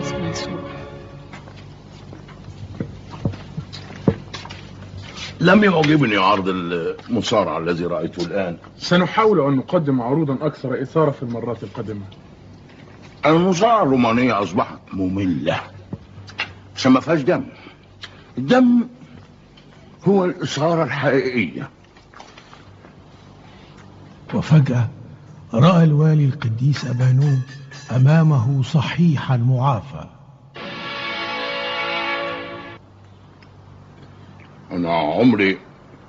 الرئيس منصور لم يعجبني عرض المصارعة الذي رأيته الآن سنحاول أن نقدم عروضا أكثر إثارة في المرات القادمة المصارعة الرومانية أصبحت مملة عشان ما فيهاش دم الدم هو الإثارة الحقيقية وفجأة رأى الوالي القديس أبانوب أمامه صحيحا معافى أنا عمري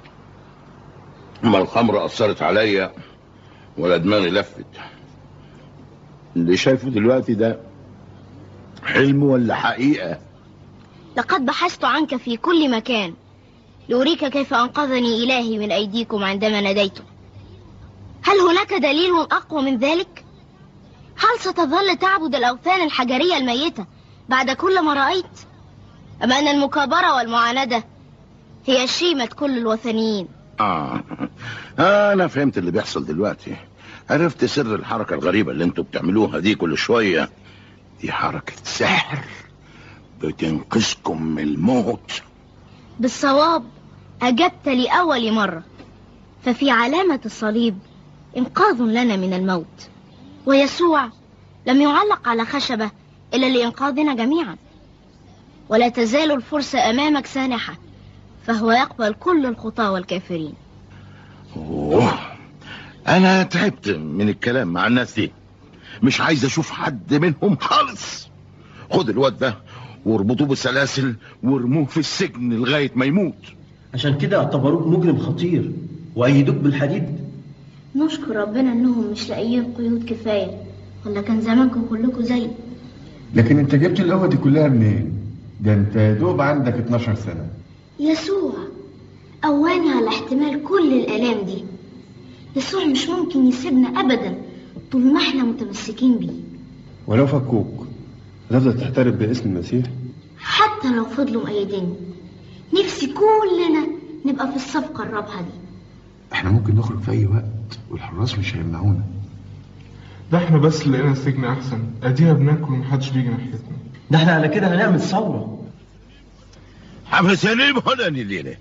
ما الخمرة أثرت عليا ولا دماغي لفت اللي شايفه دلوقتي ده حلم ولا حقيقة لقد بحثت عنك في كل مكان لأريك كيف أنقذني إلهي من أيديكم عندما ناديته هل هناك دليل أقوى من ذلك؟ هل ستظل تعبد الأوثان الحجرية الميتة بعد كل ما رأيت؟ أم أن المكابرة والمعاندة هي شيمة كل الوثنيين آه. أنا فهمت اللي بيحصل دلوقتي عرفت سر الحركة الغريبة اللي انتوا بتعملوها دي كل شوية دي حركة سحر بتنقذكم من الموت بالصواب أجبت لأول مرة ففي علامة الصليب إنقاذ لنا من الموت ويسوع لم يعلق على خشبة إلا لإنقاذنا جميعا ولا تزال الفرصة أمامك سانحة فهو يقبل كل الخطاة والكافرين أوه. أنا تعبت من الكلام مع الناس دي مش عايز أشوف حد منهم خالص خد الواد ده واربطوه بالسلاسل وارموه في السجن لغاية ما يموت عشان كده اعتبروك مجرم خطير وأيدوك بالحديد نشكر ربنا انهم مش لاقيين قيود كفايه ولا كان زمانكم كلكم زي لكن انت جبت القوة دي كلها منين؟ ده انت يا دوب عندك 12 سنة يسوع قواني على احتمال كل الالام دي يسوع مش ممكن يسيبنا ابدا طول ما احنا متمسكين بيه ولو فكوك هتفضل تحترف باسم المسيح؟ حتى لو فضلوا مأيديني نفسي كلنا نبقى في الصفقة الرابحة دي احنا ممكن نخرج في اي وقت والحراس مش هيمنعونا ده احنا بس لقينا السجن أحسن أديها بناكل ومحدش بيجي ناحيتنا ده احنا على كده هنعمل ثورة حبسني هنا الليلة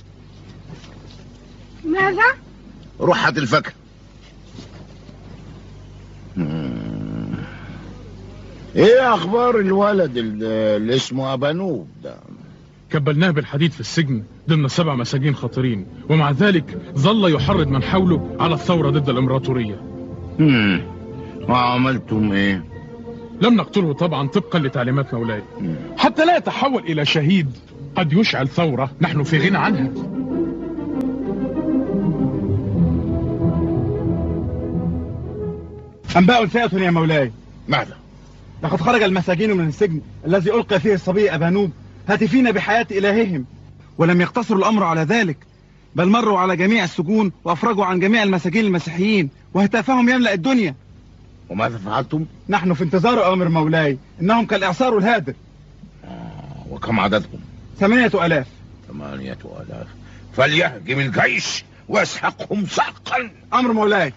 ماذا؟ روح هات الفاكهة مم. ايه اخبار الولد اللي اللي اسمه ابانوب ده كبلناه بالحديد في السجن ضمن سبع مساجين خطيرين ومع ذلك ظل يحرض من حوله على الثورة ضد الإمبراطورية مم. وعملتم ايه لم نقتله طبعا طبقا لتعليمات مولاي حتى لا يتحول إلى شهيد قد يشعل ثورة نحن في غنى عنها أنباء سيئة يا مولاي ماذا لقد خرج المساجين من السجن الذي ألقى فيه الصبي أبانوب هاتفين بحياة إلههم ولم يقتصروا الأمر على ذلك بل مروا على جميع السجون وأفرجوا عن جميع المساجين المسيحيين وهتافهم يملأ الدنيا وماذا فعلتم نحن في انتظار أوامر مولاي إنهم كالإعصار الهادر وكم عددهم ثمانية ألاف ثمانية آلاف فليهجم الجيش ويسحقهم سحقا أمر مولاي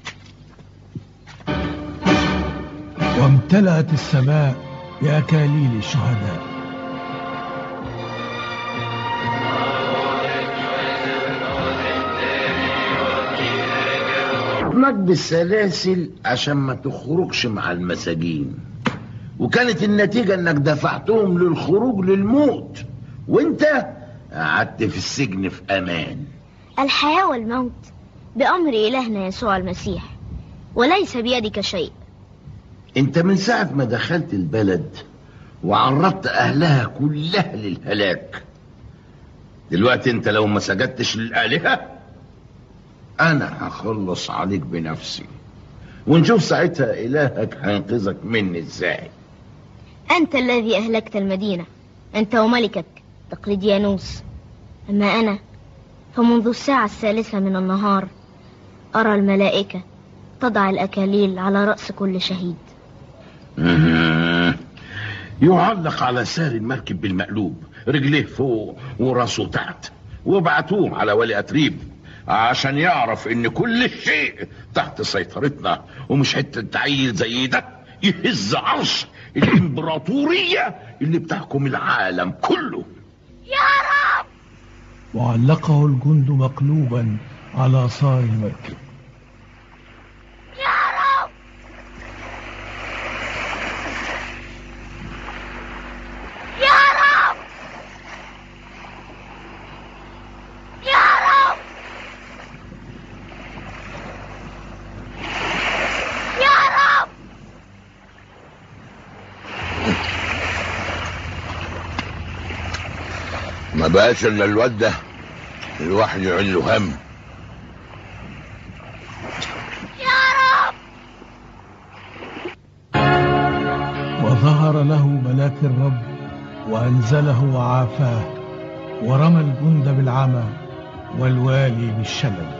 وامتلأت السماء بأكاليل الشهداء ربطناك بالسلاسل عشان ما تخرجش مع المساجين وكانت النتيجة انك دفعتهم للخروج للموت وانت قعدت في السجن في امان الحياة والموت بأمر إلهنا يسوع المسيح وليس بيدك شيء انت من ساعة ما دخلت البلد وعرضت اهلها كلها للهلاك دلوقتي انت لو ما سجدتش للآلهة انا هخلص عليك بنفسي ونشوف ساعتها الهك هينقذك مني ازاي أنت الذي أهلكت المدينة أنت وملكك تقليديانوس أما أنا فمنذ الساعة الثالثة من النهار أرى الملائكة تضع الأكاليل على رأس كل شهيد مهم. يعلق على سار المركب بالمقلوب رجليه فوق وراسه تحت وابعتوه على ولي أتريب عشان يعرف ان كل شيء تحت سيطرتنا ومش حتة عيل زي ده يهز عرش الامبراطورية اللي بتحكم العالم كله وعلقه الجند مقلوبا على صار المركب ما بقاش الا الواد ده الواحد يعين له هم وظهر له ملاك الرب وأنزله وعافاه ورمى الجند بالعمى والوالي بالشلل